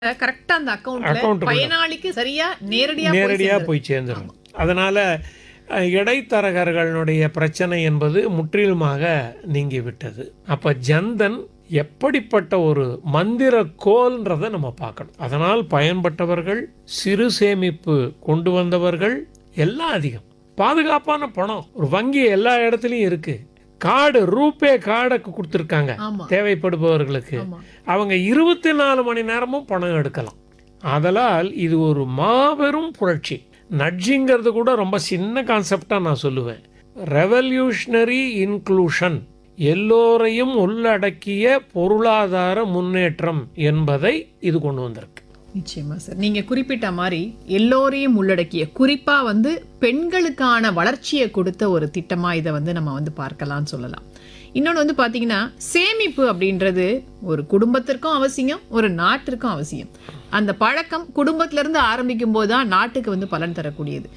கரெக்டா அந்த அக்கவுண்ட்ல அக்கவுண்ட்டுக்குள்ள. பயனாளிக்கு சரியா நேரடியா போய் நேரடியாக சேர்ந்துரும். போய் சேர்ந்துடும் அதனால் இடைத்தரகர்களுடைய பிரச்சனை என்பது முற்றிலுமாக நீங்கிவிட்டது அப்போ ஜன்தன் எப்படிப்பட்ட ஒரு மந்திர கோல்ன்றதை நம்ம பார்க்கணும் அதனால் பயன்பட்டவர்கள் சிறு சேமிப்பு கொண்டு வந்தவர்கள் எல்லாம் அதிகம் பாதுகாப்பான பணம் ஒரு வங்கி எல்லா இடத்துலையும் இருக்கு கார்டு ரூபே கார்டை கொடுத்துருக்காங்க ஆமா தேவைப்படுபவர்களுக்கு ஆமா அவங்க இருபத்தி நாலு மணி நேரமும் பணம் எடுக்கலாம் ஆதலால் இது ஒரு மாபெரும் புரட்சி நட்ஜிங்கிறது கூட ரொம்ப சின்ன கான்செப்டாக நான் சொல்லுவேன் ரெவல்யூஷனரி இன்க்ளூஷன் எல்லோரையும் உள்ளடக்கிய பொருளாதார முன்னேற்றம் என்பதை இது கொண்டு வந்திருக்கு நிச்சயமா சார் நீங்க குறிப்பிட்ட மாதிரி எல்லோரையும் உள்ளடக்கிய குறிப்பா வந்து பெண்களுக்கான வளர்ச்சியை கொடுத்த ஒரு திட்டமா இதை வந்து நம்ம வந்து பார்க்கலாம்னு சொல்லலாம் இன்னொன்று வந்து பார்த்தீங்கன்னா சேமிப்பு அப்படின்றது ஒரு குடும்பத்திற்கும் அவசியம் ஒரு நாட்டிற்கும் அவசியம் அந்த பழக்கம் குடும்பத்துல இருந்து ஆரம்பிக்கும் போது தான் நாட்டுக்கு வந்து பலன் தரக்கூடியது